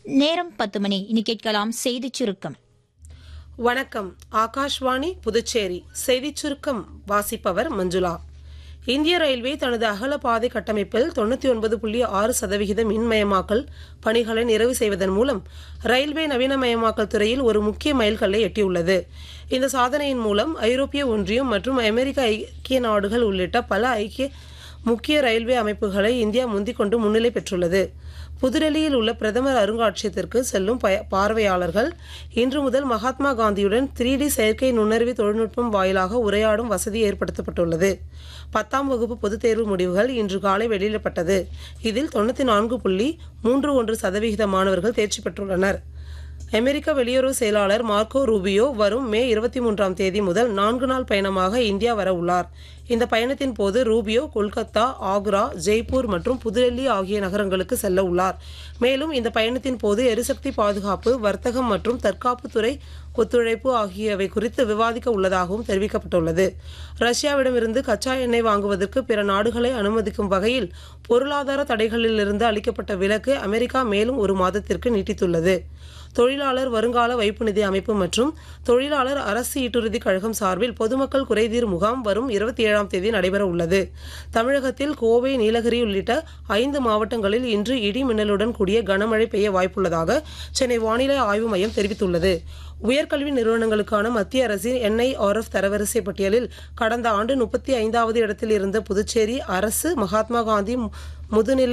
நேரம் பத்து மணி இனி கேட்கலாம் செய்திச் சுருக்கம் வணக்கம் ஆகாஷ்வாணி புதுச்சேரி செய்திச் சுருக்கம் வாசிப்பவர் மஞ்சுளா இந்திய ரயில்வே தனது அகல பாதை கட்டமைப்பில் தொண்ணூற்றி ஒன்பது புள்ளி ஆறு சதவிகித மின்மயமாக்கல் பணிகளை நிறைவு செய்வதன் மூலம் ரயில்வே நவீனமயமாக்கல் துறையில் ஒரு முக்கிய மைல்கல்லை எட்டியுள்ளது இந்த சாதனையின் மூலம் ஐரோப்பிய ஒன்றியம் மற்றும் அமெரிக்க ஐக்கிய நாடுகள் உள்ளிட்ட பல ஐக்கிய முக்கிய ரயில்வே அமைப்புகளை இந்தியா முந்திக் கொண்டு முன்னிலை பெற்றுள்ளது புதுடெல்லியில் உள்ள பிரதமர் அருங்காட்சியகத்திற்கு செல்லும் பய- பார்வையாளர்கள் இன்று முதல் மகாத்மா காந்தியுடன் த்ரீ டி செயற்கை நுண்ணறிவு தொழில்நுட்பம் வாயிலாக உரையாடும் வசதி ஏற்படுத்தப்பட்டுள்ளது பத்தாம் வகுப்பு பொதுத் தேர்வு முடிவுகள் இன்று காலை வெளியிடப்பட்டது இதில் தொண்ணூற்றி நான்கு புள்ளி மூன்று ஒன்று சதவிகித மாணவர்கள் தேர்ச்சி பெற்றுள்ளனர் அமெரிக்க வெளியுறவு செயலாளர் மார்க்கோ ரூபியோ வரும் மே இருபத்தி மூன்றாம் தேதி முதல் நான்கு நாள் பயணமாக இந்தியா வர உள்ளார் இந்த பயணத்தின் போது ரூபியோ கொல்கத்தா ஆக்ரா ஜெய்ப்பூர் மற்றும் புதுடெல்லி ஆகிய நகரங்களுக்கு செல்ல உள்ளார் மேலும் இந்த பயணத்தின் போது எரிசக்தி பாதுகாப்பு வர்த்தகம் மற்றும் தற்காப்புத்துறை ஒத்துழைப்பு ஆகியவை குறித்து விவாதிக்க உள்ளதாகவும் தெரிவிக்கப்பட்டுள்ளது ரஷ்யாவிடமிருந்து கச்சா எண்ணெய் வாங்குவதற்கு பிற நாடுகளை அனுமதிக்கும் வகையில் பொருளாதார தடைகளிலிருந்து அளிக்கப்பட்ட விலக்கு அமெரிக்கா மேலும் ஒரு மாதத்திற்கு நீட்டித்துள்ளது தொழிலாளர் வருங்கால வைப்பு நிதி அமைப்பு மற்றும் தொழிலாளர் அரசு ஈட்டுறுதி கழகம் சார்பில் பொதுமக்கள் குறைதீர் முகாம் வரும் இருபத்தி ஏழாம் தேதி நடைபெற உள்ளது தமிழகத்தில் கோவை நீலகிரி உள்ளிட்ட ஐந்து மாவட்டங்களில் இன்று இடி மின்னலுடன் கூடிய கனமழை பெய்ய வாய்ப்புள்ளதாக சென்னை வானிலை ஆய்வு மையம் தெரிவித்துள்ளது உயர்கல்வி நிறுவனங்களுக்கான மத்திய அரசின் என்ஐஆர்எஃப் தரவரிசை பட்டியலில் கடந்த ஆண்டு முப்பத்தி ஐந்தாவது இடத்தில் இருந்த புதுச்சேரி அரசு மகாத்மா காந்தி முதுநிலை